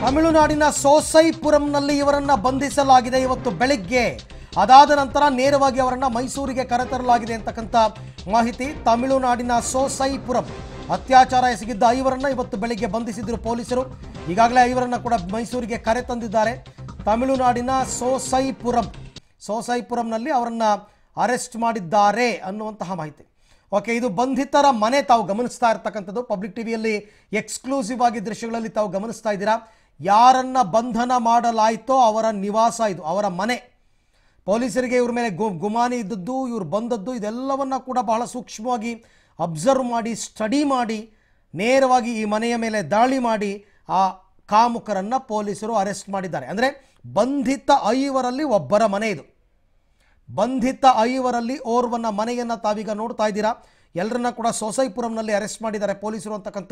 ತಮಿಳುನಾಡಿನ ಸೋಸೈಪುರಂನಲ್ಲಿ ಇವರನ್ನ ಬಂಧಿಸಲಾಗಿದೆ ಇವತ್ತು ಬೆಳಿಗ್ಗೆ ಅದಾದ ನಂತರ ನೇರವಾಗಿ ಅವರನ್ನ ಮೈಸೂರಿಗೆ ಕರೆತರಲಾಗಿದೆ ಅಂತಕ್ಕಂಥ ಮಾಹಿತಿ ತಮಿಳುನಾಡಿನ ಸೋಸೈಪುರಂ ಅತ್ಯಾಚಾರ ಎಸಗಿದ್ದ ಐವರನ್ನ ಇವತ್ತು ಬೆಳಿಗ್ಗೆ ಬಂಧಿಸಿದ್ರು ಪೊಲೀಸರು ಈಗಾಗಲೇ ಐವರನ್ನ ಕೂಡ ಮೈಸೂರಿಗೆ ಕರೆತಂದಿದ್ದಾರೆ ತಮಿಳುನಾಡಿನ ಸೋಸೈಪುರಂ ಸೋಸೈಪುರಂನಲ್ಲಿ ಅವರನ್ನ ಅರೆಸ್ಟ್ ಮಾಡಿದ್ದಾರೆ ಅನ್ನುವಂತಹ ಮಾಹಿತಿ ಓಕೆ ಇದು ಬಂಧಿತರ ಮನೆ ತಾವು ಗಮನಿಸ್ತಾ ಇರ್ತಕ್ಕಂಥದ್ದು ಪಬ್ಲಿಕ್ ಟಿವಿಯಲ್ಲಿ ಎಕ್ಸ್ಕ್ಲೂಸಿವ್ ಆಗಿ ದೃಶ್ಯಗಳಲ್ಲಿ ತಾವು ಗಮನಿಸ್ತಾ ಇದ್ದೀರಾ ಯಾರನ್ನ ಬಂಧನ ಮಾಡಲಾಯಿತೋ ಅವರ ನಿವಾಸ ಇದು ಅವರ ಮನೆ ಪೊಲೀಸರಿಗೆ ಇವ್ರ ಮೇಲೆ ಗು ಗುಮಾನಿ ಇದ್ದದ್ದು ಇವ್ರು ಬಂದದ್ದು ಇದೆಲ್ಲವನ್ನ ಕೂಡ ಬಹಳ ಸೂಕ್ಷ್ಮವಾಗಿ ಅಬ್ಸರ್ವ್ ಮಾಡಿ ಸ್ಟಡಿ ಮಾಡಿ ನೇರವಾಗಿ ಈ ಮನೆಯ ಮೇಲೆ ದಾಳಿ ಮಾಡಿ ಆ ಕಾಮುಕರನ್ನ ಪೊಲೀಸರು ಅರೆಸ್ಟ್ ಮಾಡಿದ್ದಾರೆ ಅಂದರೆ ಬಂಧಿತ ಐವರಲ್ಲಿ ಒಬ್ಬರ ಮನೆ ಇದು ಬಂಧಿತ ಐವರಲ್ಲಿ ಓರ್ವನ ಮನೆಯನ್ನು ತಾವೀಗ ನೋಡ್ತಾ ಇದ್ದೀರಾ ಎಲ್ಲರನ್ನ ಕೂಡ ಸೊಸೈಪುರಂನಲ್ಲಿ ಅರೆಸ್ಟ್ ಮಾಡಿದ್ದಾರೆ ಪೊಲೀಸರು ಅಂತಕ್ಕಂಥ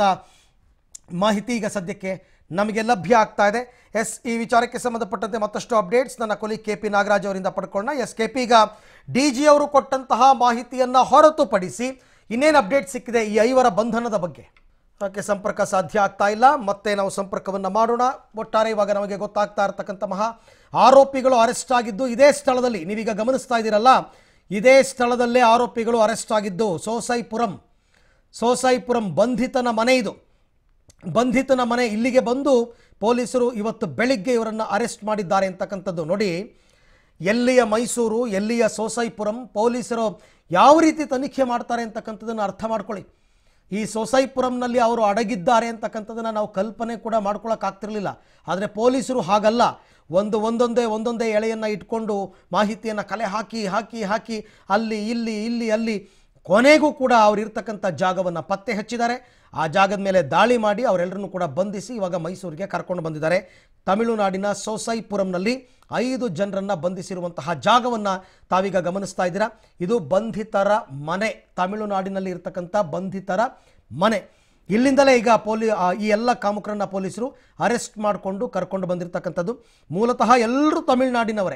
ಮಾಹಿತಿ ಈಗ ಸದ್ಯಕ್ಕೆ ನಮಗೆ ಲಭ್ಯ ಆಗ್ತಾ ಇದೆ ಎಸ್ ಈ ವಿಚಾರಕ್ಕೆ ಸಂಬಂಧಪಟ್ಟಂತೆ ಮತ್ತಷ್ಟು ಅಪ್ಡೇಟ್ಸ್ ನನ್ನ ಕೊಲಿ ಕೆ ಪಿ ನಾಗರಾಜ್ ಅವರಿಂದ ಪಡ್ಕೊಳ್ಳೋಣ ಎಸ್ ಕೆ ಪಿ ಈಗ ಡಿ ಜಿ ಅವರು ಕೊಟ್ಟಂತಹ ಮಾಹಿತಿಯನ್ನು ಹೊರತುಪಡಿಸಿ ಇನ್ನೇನು ಅಪ್ಡೇಟ್ ಸಿಕ್ಕಿದೆ ಈ ಐವರ ಬಂಧನದ ಬಗ್ಗೆ ಅದಕ್ಕೆ ಸಂಪರ್ಕ ಸಾಧ್ಯ ಆಗ್ತಾ ಇಲ್ಲ ಮತ್ತೆ ನಾವು ಸಂಪರ್ಕವನ್ನು ಮಾಡೋಣ ಒಟ್ಟಾರೆ ಇವಾಗ ನಮಗೆ ಗೊತ್ತಾಗ್ತಾ ಇರತಕ್ಕಂಥ ಮಹಾ ಆರೋಪಿಗಳು ಅರೆಸ್ಟ್ ಆಗಿದ್ದು ಇದೇ ಸ್ಥಳದಲ್ಲಿ ನೀವೀಗ ಗಮನಿಸ್ತಾ ಇದ್ದೀರಲ್ಲ ಇದೇ ಸ್ಥಳದಲ್ಲೇ ಆರೋಪಿಗಳು ಅರೆಸ್ಟ್ ಆಗಿದ್ದು ಸೋಸೈಪುರಂ ಸೋಸೈಪುರಂ ಬಂಧಿತನ ಮನೆ ಇದು ಬಂಧಿತನ ಮನೆ ಇಲ್ಲಿಗೆ ಬಂದು ಪೊಲೀಸರು ಇವತ್ತು ಬೆಳಿಗ್ಗೆ ಇವರನ್ನು ಅರೆಸ್ಟ್ ಮಾಡಿದ್ದಾರೆ ಅಂತಕ್ಕಂಥದ್ದು ನೋಡಿ ಎಲ್ಲಿಯ ಮೈಸೂರು ಎಲ್ಲಿಯ ಸೋಸೈಪುರಂ ಪೊಲೀಸರು ಯಾವ ರೀತಿ ತನಿಖೆ ಮಾಡ್ತಾರೆ ಅಂತಕ್ಕಂಥದ್ದನ್ನು ಅರ್ಥ ಮಾಡ್ಕೊಳ್ಳಿ ಈ ಸೊಸೈಪುರಂನಲ್ಲಿ ಅವರು ಅಡಗಿದ್ದಾರೆ ಅಂತಕ್ಕಂಥದ್ದನ್ನು ನಾವು ಕಲ್ಪನೆ ಕೂಡ ಮಾಡ್ಕೊಳಕ್ಕಾಗ್ತಿರ್ಲಿಲ್ಲ ಆದರೆ ಪೊಲೀಸರು ಹಾಗಲ್ಲ ಒಂದು ಒಂದೊಂದೇ ಒಂದೊಂದೇ ಎಳೆಯನ್ನು ಇಟ್ಕೊಂಡು ಮಾಹಿತಿಯನ್ನು ಕಲೆ ಹಾಕಿ ಹಾಕಿ ಹಾಕಿ ಅಲ್ಲಿ ಇಲ್ಲಿ ಇಲ್ಲಿ ಅಲ್ಲಿ ಕೊನೆಗೂ ಕೂಡ ಅವ್ರು ಇರ್ತಕ್ಕಂಥ ಜಾಗವನ್ನು ಪತ್ತೆ ಹಚ್ಚಿದ್ದಾರೆ ಆ ಜಾಗದ ಮೇಲೆ ದಾಳಿ ಮಾಡಿ ಅವರೆಲ್ಲರನ್ನು ಕೂಡ ಬಂಧಿಸಿ ಇವಾಗ ಮೈಸೂರಿಗೆ ಕರ್ಕೊಂಡು ಬಂದಿದ್ದಾರೆ ತಮಿಳುನಾಡಿನ ಸೊಸೈಪುರಂನಲ್ಲಿ ಐದು ಜನರನ್ನು ಬಂಧಿಸಿರುವಂತಹ ಜಾಗವನ್ನು ತಾವೀಗ ಗಮನಿಸ್ತಾ ಇದ್ದೀರಾ ಇದು ಬಂಧಿತರ ಮನೆ ತಮಿಳುನಾಡಿನಲ್ಲಿ ಇರ್ತಕ್ಕಂಥ ಬಂಧಿತರ ಮನೆ ಇಲ್ಲಿಂದಲೇ ಈಗ ಪೊಲೀ ಆ, ಈ ಎಲ್ಲ ಕಾಮುಕರನ್ನ ಪೊಲೀಸರು ಅರೆಸ್ಟ್ ಮಾಡಿಕೊಂಡು ಕರ್ಕೊಂಡು ಬಂದಿರತಕ್ಕಂಥದ್ದು ಮೂಲತಃ ಎಲ್ಲರೂ ತಮಿಳುನಾಡಿನವರೇ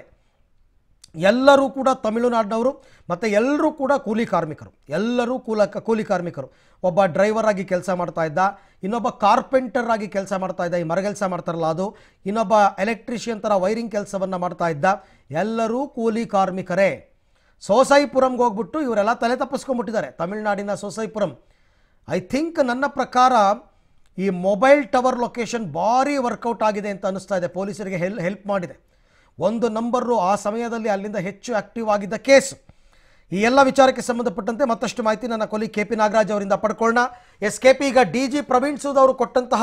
ಎಲ್ಲರೂ ಕೂಡ ತಮಿಳುನಾಡಿನವರು ಮತ್ತು ಎಲ್ಲರೂ ಕೂಡ ಕೂಲಿ ಕಾರ್ಮಿಕರು ಎಲ್ಲರೂ ಕೂಲ ಕೂಲಿ ಕಾರ್ಮಿಕರು ಒಬ್ಬ ಡ್ರೈವರ್ ಆಗಿ ಕೆಲಸ ಮಾಡ್ತಾ ಇದ್ದ ಇನ್ನೊಬ್ಬ ಕಾರ್ಪೆಂಟರ್ ಆಗಿ ಕೆಲಸ ಮಾಡ್ತಾ ಇದ್ದ ಈ ಮರಗೆಲಸ ಮಾಡ್ತಾರಲ್ಲ ಅದು ಇನ್ನೊಬ್ಬ ಎಲೆಕ್ಟ್ರಿಷಿಯನ್ ಥರ ವೈರಿಂಗ್ ಕೆಲಸವನ್ನು ಮಾಡ್ತಾ ಇದ್ದ ಎಲ್ಲರೂ ಕೂಲಿ ಕಾರ್ಮಿಕರೇ ಸೋಸೈಪುರಂಗೆ ಹೋಗ್ಬಿಟ್ಟು ಇವರೆಲ್ಲ ತಲೆ ತಪ್ಪಿಸ್ಕೊಂಡ್ಬಿಟ್ಟಿದ್ದಾರೆ ತಮಿಳುನಾಡಿನ ಸೋಸೈಪುರಂ ಐ ಥಿಂಕ್ ನನ್ನ ಪ್ರಕಾರ ಈ ಮೊಬೈಲ್ ಟವರ್ ಲೊಕೇಶನ್ ಭಾರಿ ವರ್ಕೌಟ್ ಆಗಿದೆ ಅಂತ ಅನ್ನಿಸ್ತಾ ಇದೆ ಪೊಲೀಸರಿಗೆ ಹೆಲ್ ಹೆಲ್ಪ್ ಮಾಡಿದೆ ಒಂದು ನಂಬರು ಆ ಸಮಯದಲ್ಲಿ ಅಲ್ಲಿಂದ ಹೆಚ್ಚು ಆಕ್ಟಿವ್ ಆಗಿದ್ದ ಕೇಸ್ ಈ ಎಲ್ಲ ವಿಚಾರಕ್ಕೆ ಸಂಬಂಧಪಟ್ಟಂತೆ ಮತ್ತಷ್ಟು ಮಾಹಿತಿ ನನ್ನ ಕೊಲಿ ಕೆ ಪಿ ನಾಗರಾಜ್ ಅವರಿಂದ ಪಡ್ಕೊಳ್ಳೋಣ ಎಸ್ ಕೆ ಪಿ ಈಗ ಡಿ ಜಿ ಪ್ರವೀಣ್ ಸೂದ್ ಅವರು ಕೊಟ್ಟಂತಹ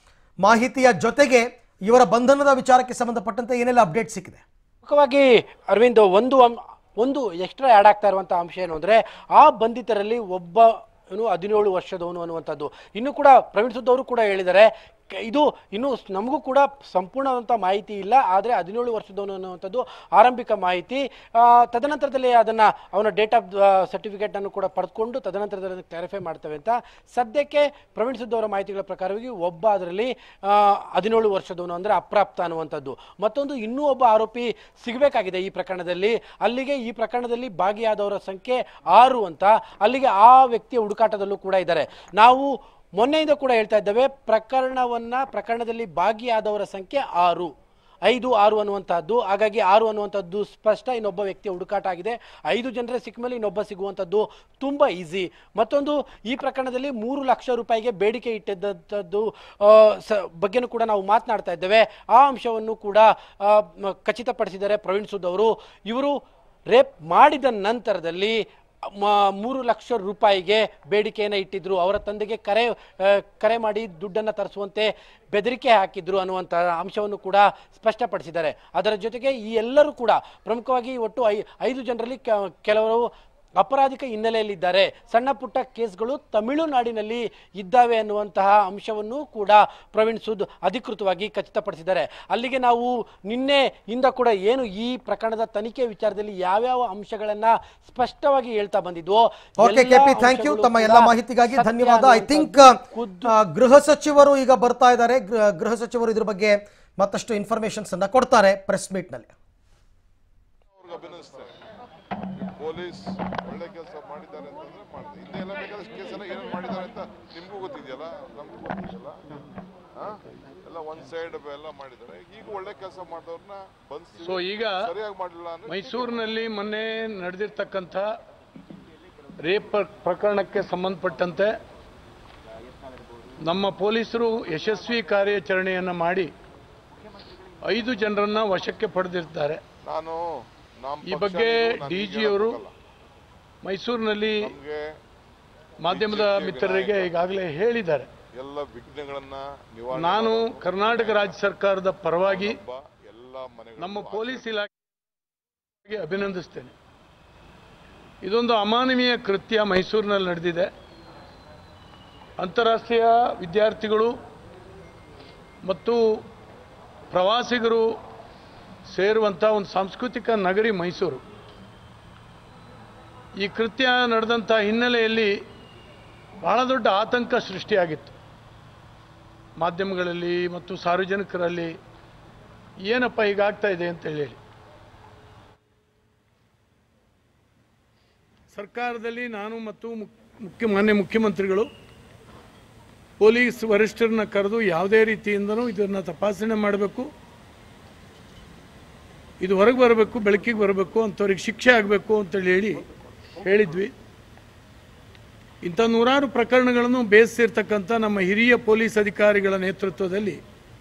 ಮಾಹಿತಿಯ ಜೊತೆಗೆ ಇವರ ಬಂಧನದ ವಿಚಾರಕ್ಕೆ ಸಂಬಂಧಪಟ್ಟಂತೆ ಏನೆಲ್ಲ ಅಪ್ಡೇಟ್ ಸಿಕ್ಕಿದೆ ಪ್ರಮುಖವಾಗಿ ಅರವಿಂದ್ ಒಂದು ಅಂ- ಒಂದು ಎಕ್ಸ್ಟ್ರಾ ಆ್ಯಡ್ ಆಗ್ತಾ ಇರುವಂಥ ಅಂಶ ಏನು ಅಂದರೆ ಆ ಬಂಧಿತರಲ್ಲಿ ಒಬ್ಬ ಏನು ಹದಿನೇಳು ವರ್ಷದವನು ಅನ್ನುವಂಥದ್ದು ಇನ್ನು ಕೂಡ ಪ್ರವೀಣ್ ಸುದ್ ಅವರು ಕೂಡ ಹೇಳಿದ್ದಾರೆ ಕ- ಇದು ಇನ್ನು ಸ್- ನಮಗೂ ಕೂಡ ಸಂಪೂರ್ಣವಾದಂಥ ಮಾಹಿತಿ ಇಲ್ಲ ಆದರೆ ಹದಿನೇಳು ವರ್ಷದವನು ಅನ್ನುವಂಥದ್ದು ಆರಂಭಿಕ ಮಾಹಿತಿ ಆ, ತದನಂತರದಲ್ಲಿ ಅದನ್ನು ಅವನ ಡೇಟ್ ಆಫ್ ಸರ್ಟಿಫಿಕೇಟನ್ನು ಕೂಡ ಪಡೆದುಕೊಂಡು ತದನಂತರದಲ್ಲಿ ಕ್ಲಾರಿಫೈ ಮಾಡ್ತೇವೆ ಅಂತ ಸದ್ಯಕ್ಕೆ ಪ್ರವೀಣ್ ಸುದ್ ಅವರ ಮಾಹಿತಿಗಳ ಪ್ರಕಾರವಾಗಿ ಒಬ್ಬ ಅದರಲ್ಲಿ ಹದಿನೇಳು ವರ್ಷದವನು ಅಂದರೆ ಅಪ್ರಾಪ್ತ ಅನ್ನುವಂಥದ್ದು ಮತ್ತೊಂದು ಇನ್ನೂ ಒಬ್ಬ ಆರೋಪಿ ಸಿಗಬೇಕಾಗಿದೆ ಈ ಪ್ರಕರಣದಲ್ಲಿ ಅಲ್ಲಿಗೆ ಈ ಪ್ರಕರಣದಲ್ಲಿ ಭಾಗಿಯಾದವರ ಸಂಖ್ಯೆ ಆರು ಅಂತ ಅಲ್ಲಿಗೆ ಆ ವ್ಯಕ್ತಿಯ ಹುಡುಕಾಟದಲ್ಲೂ ಕೂಡ ಇದ್ದಾರೆ ನಾವು ಮೊನ್ನೆಯಿಂದ ಕೂಡ ಹೇಳ್ತಾ ಇದ್ದೇವೆ ಪ್ರಕರಣವನ್ನ ಪ್ರಕರಣದಲ್ಲಿ ಭಾಗಿಯಾದವರ ಸಂಖ್ಯೆ ಆರು ಐದು ಆರು ಅನ್ನುವಂಥದ್ದು ಹಾಗಾಗಿ ಆರು ಅನ್ನುವಂಥದ್ದು ಸ್ಪಷ್ಟ ಇನ್ನೊಬ್ಬ ವ್ಯಕ್ತಿಯ ಹುಡುಕಾಟ ಆಗಿದೆ ಐದು ಜನರೇ ಸಿಕ್ಕ ಮೇಲೆ ಇನ್ನೊಬ್ಬ ಸಿಗುವಂಥದ್ದು ತುಂಬ ಈಸಿ ಮತ್ತೊಂದು ಈ ಪ್ರಕರಣದಲ್ಲಿ ಮೂರು ಲಕ್ಷ ರೂಪಾಯಿಗೆ ಬೇಡಿಕೆ ಇಟ್ಟಿದ್ದಂಥದ್ದು ಆ, ಸ ಬಗ್ಗೆನೂ ಕೂಡ ನಾವು ಮಾತನಾಡ್ತಾ ಇದ್ದೇವೆ ಆ ಅಂಶವನ್ನು ಕೂಡ ಆ, ಮ- ಖಚಿತಪಡಿಸಿದ್ದಾರೆ ಪ್ರವೀಣ್ ಸುದ್ ಅವರು ಇವರು ರೇಪ್ ಮಾಡಿದ ನಂತರದಲ್ಲಿ ಮ- ಮೂರು ಲಕ್ಷ ರೂಪಾಯಿಗೆ ಬೇಡಿಕೆಯನ್ನು ಇಟ್ಟಿದ್ರು ಅವರ ತಂದೆಗೆ ಕರೆ ಆ, ಕರೆ ಮಾಡಿ ದುಡ್ಡನ್ನು ತರಿಸುವಂತೆ ಬೆದರಿಕೆ ಹಾಕಿದ್ರು ಅನ್ನುವಂಥ ಅಂಶವನ್ನು ಕೂಡ ಸ್ಪಷ್ಟಪಡಿಸಿದ್ದಾರೆ ಅದರ ಜೊತೆಗೆ ಈ ಎಲ್ಲರೂ ಕೂಡ ಪ್ರಮುಖವಾಗಿ ಒಟ್ಟು ಐ ಐದು ಜನರಲ್ಲಿ ಕೆ- ಕೆಲವರು ಅಪರಾಧಿಕ ಹಿನ್ನೆಲೆಯಲ್ಲಿದ್ದಾರೆ ಸಣ್ಣ ಪುಟ್ಟ ಕೇಸ್ಗಳು ತಮಿಳುನಾಡಿನಲ್ಲಿ ಇದ್ದಾವೆ ಅನ್ನುವಂತಹ ಅಂಶವನ್ನು ಕೂಡ ಪ್ರವೀಣ್ ಸುದ್ ಅಧಿಕೃತವಾಗಿ ಖಚಿತಪಡಿಸಿದ್ದಾರೆ ಅಲ್ಲಿಗೆ ನಾವು ನಿನ್ನೆ ಇಂದ ಕೂಡ ಏನು ಈ ಪ್ರಕರಣದ ತನಿಖೆ ವಿಚಾರದಲ್ಲಿ ಯಾವ್ಯಾವ ಅಂಶಗಳನ್ನ ಸ್ಪಷ್ಟವಾಗಿ ಹೇಳ್ತಾ ಬಂದಿದ್ವೋ ಓಕೆ ಎಲ್ಲ ಕೆ ಪಿ ಥ್ಯಾಂಕ್ ಯು ಅಂಶಗಳು ತಮ್ಮ ಕೂಡ ಎಲ್ಲ ಮಾಹಿತಿಗಾಗಿ ಸತ್ಯ ಧನ್ಯವಾದ ಐ ಥಿಂಕ್ ಅನ್ನುವಂಥದ್ದು ಖುದ್ದು ಗೃಹ ಸಚಿವರು ಈಗ ಬರ್ತಾ ಇದ್ದಾರೆ ಗೃಹ- ಗೃಹ ಸಚಿವರು ಇದ್ರ ಬಗ್ಗೆ ಮತ್ತಷ್ಟು ಇನ್ಫಾರ್ಮೇಶನ್ಸ್ ಅನ್ನ ಕೊಡ್ತಾರೆ ಪ್ರೆಸ್ ಮೀಟ್ ನಲ್ಲಿ ಅವ್ರಿಗೆ ಅಭಿನಯಿಸ್ತೇನೆ ಪೊಲೀಸ್ ಒಳ್ಳೆ ಕೆಲಸ ಮಾಡಿದ್ದಾರೆ ಅಂತಂದ್ರೆ ಮಾಡ್ತಾರೆ ಹಿಂದೆ ಎಲ್ಲ ಬೇಕಾದಷ್ಟು ಕೇಸೆಲ್ಲ ಏನೇನು ಮಾಡಿದ್ದಾರೆ ಅಂತ ನಿಮಗೂ ಗೊತ್ತಿದೆಯಲ್ಲ ನಮಗೂ ಗೊತ್ತಿದೆಯಲ್ಲ ಹಾ? ಎಲ್ಲ ಎಲ್ಲ ಒಂದ್ ಸೈಡ್ ಎಲ್ಲ ಮಾಡಿದ್ದಾರೆ ಈಗ ಒಳ್ಳೆ ಕೆಲಸ ಮಾಡಿದವ್ರನ್ನ ಬಂಧಿಸ್ತೀವಿ ಸೊ ಈಗ ಸರಿಯಾಗಿ ಮಾಡಲಿಲ್ಲ ಅಂದ್ರೆ ಮೈಸೂರಿನಲ್ಲಿ ಮೊನ್ನೆ ನಡೆದಿರ್ತಕ್ಕಂಥ ರೇಪ್ ಪ್ರ- ಪ್ರಕರಣಕ್ಕೆ ಸಂಬಂಧಪಟ್ಟಂತೆ ನಮ್ಮ ಪೊಲೀಸರು ಯಶಸ್ವಿ ಕಾರ್ಯಾಚರಣೆಯನ್ನು ಮಾಡಿ ಐದು ಜನರನ್ನ ವಶಕ್ಕೆ ಪಡೆದಿರ್ತಾರೆ ನಾನು ನಮ್ಮ ಈ ಪಕ್ಷ ಬಗ್ಗೆ ನೀವು ನಾನು ಡಿ ಈಗ ಜಿ ಅವರು ಹೇಳಕ್ಕಾಗಲ್ಲ. ಮೈಸೂರಿನಲ್ಲಿ ನಮ್ಗೆ ಮಾಧ್ಯಮದ ಮಿತ್ರರಿಗೆ ಈಗಾಗಲೇ ಹೇಳಿದ್ದಾರೆ ಎಲ್ಲ ವಿಘ್ನಗಳನ್ನ ನಿವಾರಣೆ ನಾನು ಮಾಡೋದು ಕರ್ನಾಟಕ ರಾಜ್ಯ ಸರ್ಕಾರದ ಪರವಾಗಿ ಹಬ್ಬ ಎಲ್ಲ ಮನೆಗಳು ನಮ್ಮ ಪೊಲೀಸ್ ಇಲಾಖೆಗೆ ಅಭಿನಂದಿಸ್ತೇನೆ ಇದೊಂದು ಅಮಾನವೀಯ ಕೃತ್ಯ ಮೈಸೂರಿನಲ್ಲಿ ನಡೆದಿದೆ ಅಂತಾರಾಷ್ಟ್ರೀಯ ವಿದ್ಯಾರ್ಥಿಗಳು ಮತ್ತು ಪ್ರವಾಸಿಗರು ಸೇರುವಂಥ ಒಂದು ಸಾಂಸ್ಕೃತಿಕ ನಗರಿ ಮೈಸೂರು ಈ ಕೃತ್ಯ ನಡೆದಂಥ ಹಿನ್ನೆಲೆಯಲ್ಲಿ ಬಹಳ ದೊಡ್ಡ ಆತಂಕ ಸೃಷ್ಟಿಯಾಗಿತ್ತು ಮಾಧ್ಯಮಗಳಲ್ಲಿ ಮತ್ತು ಸಾರ್ವಜನಿಕರಲ್ಲಿ ಏನಪ್ಪ ಹೀಗಾಗ್ತಾ ಇದೆ ಅಂತ ಹೇಳಿ ಸರ್ಕಾರದಲ್ಲಿ ನಾನು ಮತ್ತು ಮುಕ್- ಮುಖ್ಯ ಮಾನ್ಯ ಮುಖ್ಯಮಂತ್ರಿಗಳು ಪೊಲೀಸ್ ವರಿಷ್ಠರನ್ನ ಕರೆದು ಯಾವುದೇ ರೀತಿಯಿಂದನೂ ಇದನ್ನು ತಪಾಸಣೆ ಮಾಡಬೇಕು ಇದು ಹೊರಗೆ ಬರಬೇಕು ಬೆಳಕಿಗೆ ಬರಬೇಕು ಅಂಥವ್ರಿಗೆ ಶಿಕ್ಷೆ ಆಗಬೇಕು ಅಂತೇಳಿ ಹೇಳಿ ಹೇಳಿದ್ವಿ ಇಂಥ ನೂರಾರು ಪ್ರಕರಣಗಳನ್ನು ಬೇಯಿಸಿರ್ತಕ್ಕಂಥ ನಮ್ಮ ಹಿರಿಯ ಪೊಲೀಸ್ ಅಧಿಕಾರಿಗಳ ನೇತೃತ್ವದಲ್ಲಿ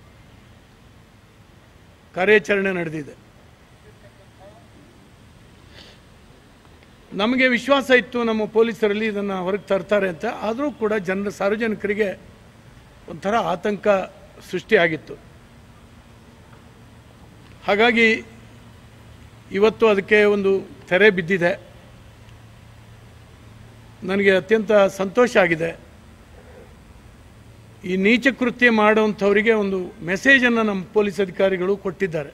ಕಾರ್ಯಾಚರಣೆ ನಡೆದಿದೆ ನಮಗೆ ವಿಶ್ವಾಸ ಇತ್ತು ನಮ್ಮ ಪೊಲೀಸರಲ್ಲಿ ಇದನ್ನು ಹೊರಗೆ ತರ್ತಾರೆ ಅಂತ ಆದರೂ ಕೂಡ ಜನರ ಸಾರ್ವಜನಿಕರಿಗೆ ಒಂಥರ ಆತಂಕ ಸೃಷ್ಟಿಯಾಗಿತ್ತು ಹಾಗಾಗಿ ಇವತ್ತು ಅದಕ್ಕೆ ಒಂದು ತೆರೆ ಬಿದ್ದಿದೆ ನನಗೆ ಅತ್ಯಂತ ಸಂತೋಷ ಆಗಿದೆ ಈ ನೀಚ ಕೃತ್ಯ ಮಾಡುವಂಥವರಿಗೆ ಒಂದು ಮೆಸೇಜನ್ನು ನಮ್ಮ ಪೊಲೀಸ್ ಅಧಿಕಾರಿಗಳು ಕೊಟ್ಟಿದ್ದಾರೆ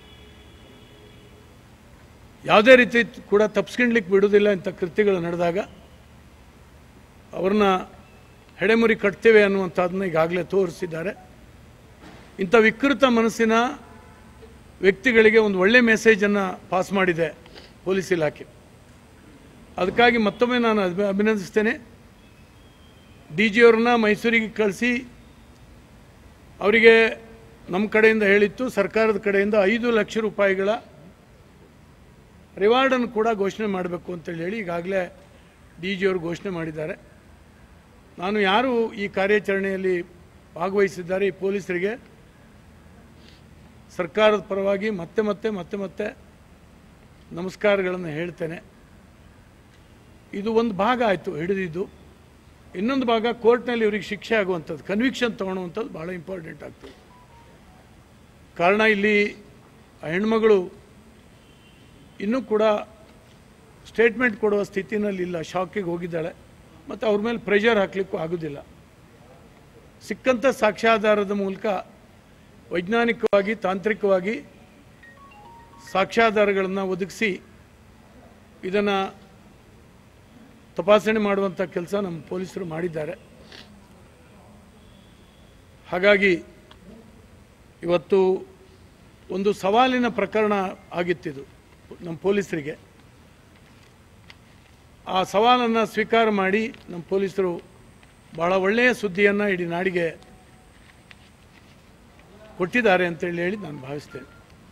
ಯಾವುದೇ ರೀತಿ ಕೂಡ ತಪ್ಪಿಸ್ಕೊಂಡ್ಲಿಕ್ಕೆ ಬಿಡೋದಿಲ್ಲ ಇಂಥ ಕೃತ್ಯಗಳು ನಡೆದಾಗ ಅವ್ರನ್ನ ಹೆಡೆಮುರಿ ಕಟ್ತೇವೆ ಅನ್ನುವಂಥದ್ದನ್ನ ಈಗಾಗಲೇ ತೋರಿಸಿದ್ದಾರೆ ಇಂಥ ವಿಕೃತ ಮನಸ್ಸಿನ ವ್ಯಕ್ತಿಗಳಿಗೆ ಒಂದು ಒಳ್ಳೆ ಮೆಸೇಜನ್ನು ಪಾಸ್ ಮಾಡಿದೆ ಪೊಲೀಸ್ ಇಲಾಖೆ ಅದಕ್ಕಾಗಿ ಮತ್ತೊಮ್ಮೆ ನಾನು ಅಭಿ- ಅಭಿನಂದಿಸ್ತೇನೆ ಡಿ ಜಿ ಅವ್ರನ್ನ ಮೈಸೂರಿಗೆ ಕಳಿಸಿ ಅವರಿಗೆ ನಮ್ಮ ಕಡೆಯಿಂದ ಹೇಳಿತ್ತು ಸರ್ಕಾರದ ಕಡೆಯಿಂದ ಐದು ಲಕ್ಷ ರೂಪಾಯಿಗಳ ರಿವಾರ್ಡನ್ನು ಕೂಡ ಘೋಷಣೆ ಮಾಡಬೇಕು ಅಂತೇಳಿ ಹೇಳಿ ಈಗಾಗಲೇ ಡಿ ಜಿ ಅವರು ಘೋಷಣೆ ಮಾಡಿದ್ದಾರೆ ನಾನು ಯಾರು ಈ ಕಾರ್ಯಾಚರಣೆಯಲ್ಲಿ ಭಾಗವಹಿಸಿದ್ದಾರೆ ಈ ಪೊಲೀಸರಿಗೆ ಸರ್ಕಾರದ ಪರವಾಗಿ ಮತ್ತೆ ಮತ್ತೆ ಮತ್ತೆ ಮತ್ತೆ ನಮಸ್ಕಾರಗಳನ್ನು ಹೇಳ್ತೇನೆ ಇದು ಒಂದು ಭಾಗ ಆಯಿತು ಹಿಡಿದಿದ್ದು ಇನ್ನೊಂದು ಭಾಗ ಕೋರ್ಟ್ನಲ್ಲಿ ಇವರಿಗೆ ಶಿಕ್ಷೆ ಆಗುವಂಥದ್ದು ಕನ್ವಿಕ್ಷನ್ ತೊಗೊಳುವಂಥದ್ದು ಭಾಳ ಇಂಪಾರ್ಟೆಂಟ್ ಆಗ್ತದೆ ಕಾರಣ ಇಲ್ಲಿ ಆ ಹೆಣ್ಮಗಳು ಇನ್ನೂ ಕೂಡ ಸ್ಟೇಟ್ಮೆಂಟ್ ಕೊಡುವ ಸ್ಥಿತಿನಲ್ಲಿ ಇಲ್ಲ ಶಾಕಿಗೆ ಹೋಗಿದ್ದಾಳೆ ಮತ್ತು ಅವ್ರ ಮೇಲೆ ಪ್ರೆಷರ್ ಹಾಕಲಿಕ್ಕೂ ಆಗೋದಿಲ್ಲ ಸಿಕ್ಕಂಥ ಸಾಕ್ಷ್ಯಾಧಾರದ ಮೂಲಕ ವೈಜ್ಞಾನಿಕವಾಗಿ ತಾಂತ್ರಿಕವಾಗಿ ಸಾಕ್ಷ್ಯಾಧಾರಗಳನ್ನು ಒದಗಿಸಿ ಇದನ್ನು ತಪಾಸಣೆ ಮಾಡುವಂಥ ಕೆಲಸ ನಮ್ಮ ಪೊಲೀಸರು ಮಾಡಿದ್ದಾರೆ ಹಾಗಾಗಿ ಇವತ್ತು ಒಂದು ಸವಾಲಿನ ಪ್ರಕರಣ ಆಗಿತ್ತಿದು ನಮ್ಮ ಪೊಲೀಸರಿಗೆ ಆ ಸವಾಲನ್ನು ಸ್ವೀಕಾರ ಮಾಡಿ ನಮ್ಮ ಪೊಲೀಸರು ಭಾಳ ಒಳ್ಳೆಯ ಸುದ್ದಿಯನ್ನು ಇಡೀ ನಾಡಿಗೆ ಕೊಟ್ಟಿದ್ದಾರೆ ಅಂತೇಳಿ ಹೇಳಿ ನಾನು ಭಾವಿಸ್ತೇನೆ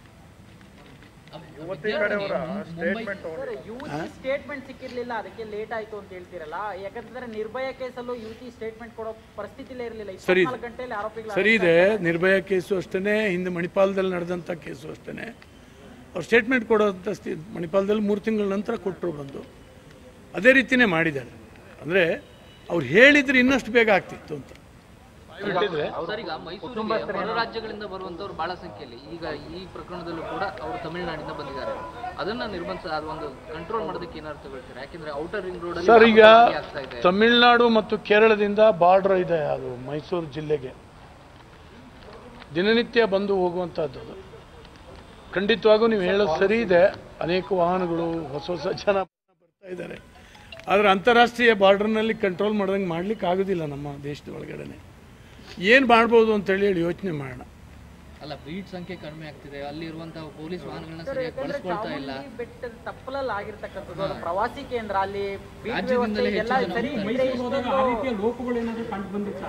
ಯುವತಿ ಸ್ಟೇಟ್ಮೆಂಟ್ ಸಿಕ್ಕಿರ್ಲಿಲ್ಲ ಅದಕ್ಕೆ ಲೇಟ್ ಆಯ್ತು ಅಂತ ಹೇಳ್ತೀರಲ್ಲ ಯಾಕಂತಂದ್ರೆ ನಿರ್ಭಯ ಕೇಸಲ್ಲೂ ಯುವತಿ ಸ್ಟೇಟ್ಮೆಂಟ್ ಕೊಡೋ ಪರಿಸ್ಥಿತಿಲೇ ಇರಲಿಲ್ಲ ಸರಿ ಇಪ್ಪತ್ನಾಲ್ಕು ಗಂಟೆಯಲ್ಲಿ ಆರೋಪಿಗಳ ಸರಿ ಇದೆ ನಿರ್ಭಯ ಕೇಸು ಅಷ್ಟೇ ಹಿಂದೆ ಮಣಿಪಾಲದಲ್ಲಿ ನಡೆದಂಥ ಕೇಸು ಅಷ್ಟೇ ಅವ್ರು ಸ್ಟೇಟ್ಮೆಂಟ್ ಕೊಡೋಂಥ ಸ್ಥಿ ಮಣಿಪಾಲದಲ್ಲಿ ಮೂರು ತಿಂಗಳ ನಂತರ ಕೊಟ್ಟರು ಬಂದು ಅದೇ ರೀತಿಯೇ ಮಾಡಿದ್ದಾರೆ ಅಂದರೆ ಅವ್ರು ಹೇಳಿದ್ರೆ ಇನ್ನಷ್ಟು ಬೇಗ ಆಗ್ತಿತ್ತು ಅಂತ ಬಿಟ್ಟಿದ್ರೆ ಸರ್ ಈಗ ಮೈಸೂರಿಗೆ ಹೊರ ರಾಜ್ಯಗಳಿಂದ ಬರುವಂತವ್ರು ಬಹಳ ಸಂಖ್ಯೆಯಲ್ಲಿ ಈಗ ಈ ಪ್ರಕರಣದಲ್ಲೂ ಕೂಡ ಅವರು ತಮಿಳುನಾಡಿಂದ ಬಂದಿದ್ದಾರೆ ಅದನ್ನ ನಿರ್ಬಂಧ ಅದು ಒಂದು ಕಂಟ್ರೋಲ್ ಮಾಡೋದಕ್ಕೆ ಏನಾದ್ರು ತಗೊಳ್ತೀರಾ ಯಾಕೆಂದ್ರೆ ಔಟರ್ ರಿಂಗ್ ರೋಡ್ ಸರ್ ಈಗ ಅಲ್ಲಿ ಆಗ್ತಾ ಇದೆ ತಮಿಳುನಾಡು ಮತ್ತು ಕೇರಳದಿಂದ ಬಾರ್ಡರ್ ಇದೆ ಅದು ಮೈಸೂರು ಜಿಲ್ಲೆಗೆ ದಿನನಿತ್ಯ ಬಂದು ಹೋಗುವಂಥದ್ದು ಅದು ಖಂಡಿತವಾಗೂ ನೀವು ಹೇಳೋದು ಸರಿ ಇದೆ ಅನೇಕ ವಾಹನಗಳು ಹೊಸ ಹೊಸ ಜನ ಬರ್ತಾ ಇದ್ದಾರೆ ಆದರೆ ಅಂತಾರಾಷ್ಟ್ರೀಯ ಬಾರ್ಡರ್ನಲ್ಲಿ ಕಂಟ್ರೋಲ್ ಮಾಡ್ದಂಗೆ ಮಾಡ್ಲಿಕ್ಕೆ ಆಗೋದಿಲ್ಲ ನಮ್ಮ ದೇಶದ ಒಳಗಡೆ ಏನು ಮಾಡ್ಬೋದು ಅಂತೇಳಿ ಹೇಳಿ ಯೋಚನೆ ಮಾಡೋಣ ಅಲ್ಲ ಬೀಟ್ ಸಂಖ್ಯೆ ಕಡಿಮೆ ಆಗ್ತಿದೆ ಅಲ್ಲಿ ಇರುವಂತಹ ಪೊಲೀಸ್ ವಾಹನಗಳನ್ನ ಸರ್, ಸರಿಯಾಗಿ ಯಾಕಂದ್ರೆ ಬಳಸ್ಕೊಳ್ತಾ ಇಲ್ಲ ಚಾಮುಂಡಿ ಬೆಟ್ಟದ ತಪ್ಪಲಲ್ಲಿ ಆಗಿರ್ತಕ್ಕಂಥದ್ದು ಅದು ಪ್ರವಾಸಿ ಕೇಂದ್ರ ಅಲ್ಲಿ ಬೀಚ್ ರಾಜ್ಯದಿಂದಲೇ ವ್ಯವಸ್ಥೆ ಎಲ್ಲ ಹೆಚ್ಚು ಜನ ಸರಿ ಬರ್ತಾರೆ. ಇದ್ರೆ ಇಷ್ಟೊಂದು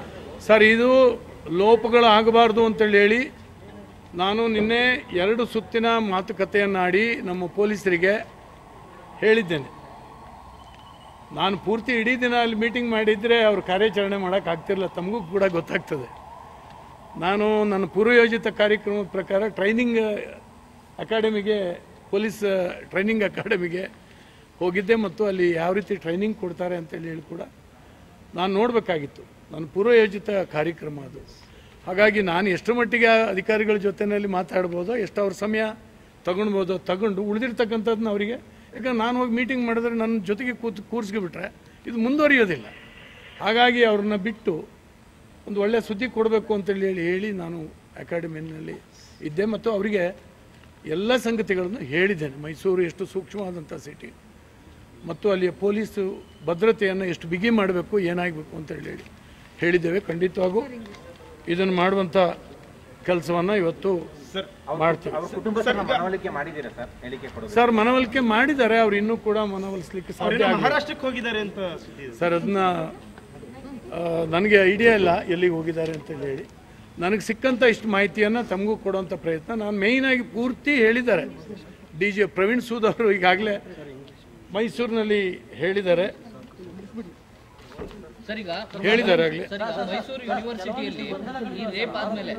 ಸರ್ ಇದು ಲೋಪಗಳು ಆಗಬಾರ್ದು ಅಂತೇಳಿ ಹೇಳಿ ನಾನು ನಿನ್ನೆ ಎರಡು ಸುತ್ತಿನ ಮಾತುಕತೆಯನ್ನಾಡಿ ನಮ್ಮ ಪೊಲೀಸರಿಗೆ ಹೇಳಿದ್ದೇನೆ ನಾನು ಪೂರ್ತಿ ಇಡೀ ದಿನ ಅಲ್ಲಿ ಮೀಟಿಂಗ್ ಮಾಡಿದರೆ ಅವ್ರು ಕಾರ್ಯಾಚರಣೆ ಮಾಡೋಕ್ಕೆ ಆಗ್ತಿರಲಿಲ್ಲ ತಮಗೂ ಕೂಡ ಗೊತ್ತಾಗ್ತದೆ ನಾನು ನನ್ನ ಪೂರ್ವಯೋಜಿತ ಕಾರ್ಯಕ್ರಮದ ಪ್ರಕಾರ ಟ್ರೈನಿಂಗ್ ಅಕಾಡೆಮಿಗೆ ಪೊಲೀಸ್ ಟ್ರೈನಿಂಗ್ ಅಕಾಡೆಮಿಗೆ ಹೋಗಿದ್ದೆ ಮತ್ತು ಅಲ್ಲಿ ಯಾವ ರೀತಿ ಟ್ರೈನಿಂಗ್ ಕೊಡ್ತಾರೆ ಅಂತೇಳಿ ಹೇಳಿ ಕೂಡ ನಾನು ನೋಡಬೇಕಾಗಿತ್ತು ನನ್ನ ಪೂರ್ವಯೋಜಿತ ಕಾರ್ಯಕ್ರಮ ಅದು ಹಾಗಾಗಿ ನಾನು ಎಷ್ಟು ಮಟ್ಟಿಗೆ ಆ ಅಧಿಕಾರಿಗಳ ಜೊತೆಯಲ್ಲಿ ಮಾತಾಡ್ಬೋದೋ ಎಷ್ಟು ಅವ್ರ ಸಮಯ ತಗೊಳ್ಬೋದೋ ತಗೊಂಡು ಉಳಿದಿರ್ತಕ್ಕಂಥದ್ದನ್ನ ಅವರಿಗೆ ಯಾಕಂದ್ರೆ ನಾನು ಹೋಗಿ ಮೀಟಿಂಗ್ ಮಾಡಿದ್ರೆ ನನ್ನ ಜೊತೆಗೆ ಕೂತು ಕೂರಿಸ್ಕೊಬಿಟ್ರೆ ಇದು ಮುಂದುವರಿಯೋದಿಲ್ಲ ಹಾಗಾಗಿ ಅವ್ರನ್ನ ಬಿಟ್ಟು ಒಂದು ಒಳ್ಳೆಯ ಸುದ್ದಿ ಕೊಡಬೇಕು ಅಂತೇಳಿ ಹೇಳಿ ಹೇಳಿ ನಾನು ಅಕಾಡೆಮಿನಲ್ಲಿ ಇದ್ದೆ ಮತ್ತು ಅವರಿಗೆ ಎಲ್ಲ ಸಂಗತಿಗಳನ್ನು ಹೇಳಿದ್ದೇನೆ ಮೈಸೂರು ಎಷ್ಟು ಸೂಕ್ಷ್ಮವಾದಂಥ ಸಿಟಿ ಮತ್ತು ಅಲ್ಲಿಯ ಪೊಲೀಸು ಭದ್ರತೆಯನ್ನು ಎಷ್ಟು ಬಿಗಿ ಮಾಡಬೇಕು ಏನಾಗಬೇಕು ಅಂತ ಹೇಳಿ ಹೇಳಿ ಹೇಳಿದ್ದೇವೆ ಖಂಡಿತವಾಗೂ ಇದನ್ನು ಮಾಡುವಂಥ ಕೆಲಸವನ್ನು ಇವತ್ತು ಮಾಡ್ತೀವಿ ಮನವೊಲಿಕೆ ಮಾಡಿದ್ದೀರಾ ಸರ್ ಹೇಳಿಕೆ ಕೊಡೋದು ಸರ್ ಮನವೊಲಿಕೆ ಮಾಡಿದ್ದಾರೆ ಅವ್ರು ಇನ್ನೂ ಕೂಡ ಮನವೊಲಿಸ್ಲಿಕ್ಕೆ ಸಾಧ್ಯ ಆಗಿಲ್ಲ. ಮಹಾರಾಷ್ಟ್ರಕ್ಕೆ ಹೋಗಿದ್ದಾರೆ ಅಂತ ಸುದ್ದಿ ಇದೆ. ಸರ್ ಅದನ್ನ ನನಗೆ ಐಡಿಯಾ ಇಲ್ಲ ಎಲ್ಲಿಗೆ ಹೋಗಿದ್ದಾರೆ ಅಂತ ಹೇಳಿ ನನಗೆ ಸಿಕ್ಕಂಥ ಇಷ್ಟು ಮಾಹಿತಿಯನ್ನು ತಮಗೂ ಕೊಡುವಂಥ ಪ್ರಯತ್ನ ನಾನು ಮೇಯ್ನಾಗಿ ಪೂರ್ತಿ ಹೇಳಿದ್ದಾರೆ ಡಿ ಜಿ ಪ್ರವೀಣ್ ಸೂದ್ ಅವರು ಈಗಾಗಲೇ ಮೈಸೂರಿನಲ್ಲಿ ಹೇಳಿದ್ದಾರೆ ಸರ್ ಈಗ ಹೇಳಿದ್ದಾರೆ ಆಗಲೇ ಸರ್ ಈಗ ಮೈಸೂರು ಯೂನಿವರ್ಸಿಟಿಯಲ್ಲಿ ಈ ರೇಪ್ ಆದ್ಮೇಲೆ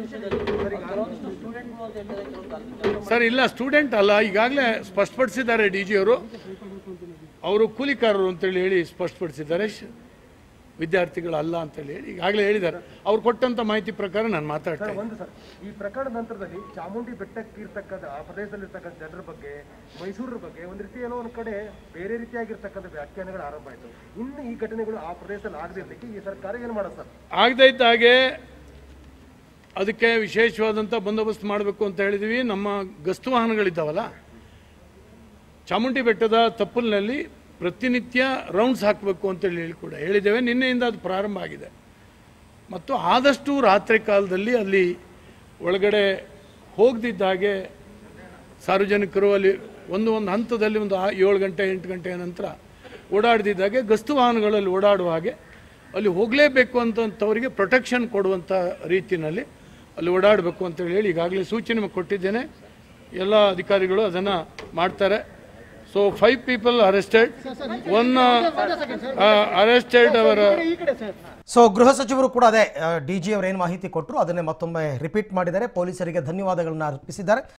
ಸರ್ ಇಲ್ಲ ಸ್ಟೂಡೆಂಟ್ ಅಲ್ಲ ಈಗಾಗಲೇ ಸ್ಪಷ್ಟಪಡಿಸಿದ್ದಾರೆ ಡಿ ಜಿ ಅವರು ಅವರು ಕೂಲಿಕಾರರು ಅಂತೇಳಿ ಹೇಳಿ ಸ್ಪಷ್ಟಪಡಿಸಿದ್ದಾರೆ ಶ- ವಿದ್ಯಾರ್ಥಿಗಳಲ್ಲ ಅಂತೇಳಿ ಹೇಳಿ ಈಗಾಗಲೇ ಹೇಳಿದ್ದಾರೆ ಅವ್ರು ಕೊಟ್ಟಂಥ ಮಾಹಿತಿ ಪ್ರಕಾರ ನಾನು ಮಾತಾಡ್ತೇನೆ ಒಂದು ಸರ್ ಈ ಪ್ರಕರಣದ ನಂತರದಲ್ಲಿ ಚಾಮುಂಡಿ ಬೆಟ್ಟಕ್ಕೆ ಇರ್ತಕ್ಕಂಥ ಆ ಪ್ರದೇಶದಲ್ಲಿರ್ತಕ್ಕಂಥ ಜನರ ಬಗ್ಗೆ ಮೈಸೂರಿನ ಬಗ್ಗೆ ಒಂದು ರೀತಿ ಏನೋ ಒಂದು ಕಡೆ ಬೇರೆ ರೀತಿಯಾಗಿರ್ತಕ್ಕಂಥ ವ್ಯಾಖ್ಯಾನಗಳು ಆರಂಭ ಆಯಿತು ಇನ್ನು ಈ ಘಟನೆಗಳು ಆ ಪ್ರದೇಶದಲ್ಲಿ ಆಗದಿರ್ಲಿಕ್ಕೆ ಈ ಸರ್ಕಾರ ಏನು ಮಾಡೋದು ಸರ್ ಆಗದೇ ಇದ್ದ ಹಾಗೆ ಅದಕ್ಕೆ ವಿಶೇಷವಾದಂಥ ಬಂದೋಬಸ್ತ್ ಮಾಡಬೇಕು ಅಂತ ಹೇಳಿದ್ವಿ ನಮ್ಮ ಗಸ್ತು ವಾಹನಗಳಿದ್ದಾವಲ್ಲ ಚಾಮುಂಡಿ ಬೆಟ್ಟದ ತಪ್ಪಲಿನಲ್ಲಿ ಪ್ರತಿನಿತ್ಯ ರೌಂಡ್ಸ್ ಹಾಕಬೇಕು ಅಂತೇಳಿ ಹೇಳಿ ಕೂಡ ಹೇಳಿದ್ದೇವೆ ನಿನ್ನೆಯಿಂದ ಅದು ಪ್ರಾರಂಭ ಆಗಿದೆ ಮತ್ತು ಆದಷ್ಟು ರಾತ್ರಿ ಕಾಲದಲ್ಲಿ ಅಲ್ಲಿ ಒಳಗಡೆ ಹೋಗದಿದ್ದ ಹಾಗೆ ಸಾರ್ವಜನಿಕರು ಅಲ್ಲಿ ಒಂದು ಒಂದು ಹಂತದಲ್ಲಿ ಒಂದು ಆ- ಏಳು ಗಂಟೆ ಎಂಟು ಗಂಟೆಯ ನಂತರ ಓಡಾಡದಿದ್ದಾಗೆ ಗಸ್ತು ವಾಹನಗಳಲ್ಲಿ ಓಡಾಡುವ ಹಾಗೆ ಅಲ್ಲಿ ಹೋಗಲೇಬೇಕು ಅಂತಂಥವರಿಗೆ ಪ್ರೊಟೆಕ್ಷನ್ ಕೊಡುವಂಥ ರೀತಿಯಲ್ಲಿ ಅಲ್ಲಿ ಓಡಾಡಬೇಕು ಅಂತೇಳಿ ಹೇಳಿ ಈಗಾಗಲೇ ಸೂಚನೆ ಕೊಟ್ಟಿದ್ದೇನೆ ಎಲ್ಲ ಅಧಿಕಾರಿಗಳು ಅದನ್ನು ಮಾಡ್ತಾರೆ so five people arrested one arrested ಅವರ ಸೊ ಗೃಹ ಸಚಿವರು ಕೂಡ ಅದೇ ಡಿ ಜಿ ಅವರು ಏನು ಮಾಹಿತಿ ಕೊಟ್ಟರು ಅದನ್ನೇ ಮತ್ತೊಮ್ಮೆ ರಿಪೀಟ್ ಮಾಡಿದ್ದಾರೆ ಪೊಲೀಸರಿಗೆ ಧನ್ಯವಾದಗಳನ್ನ ಅರ್ಪಿಸಿದ್ದಾರೆ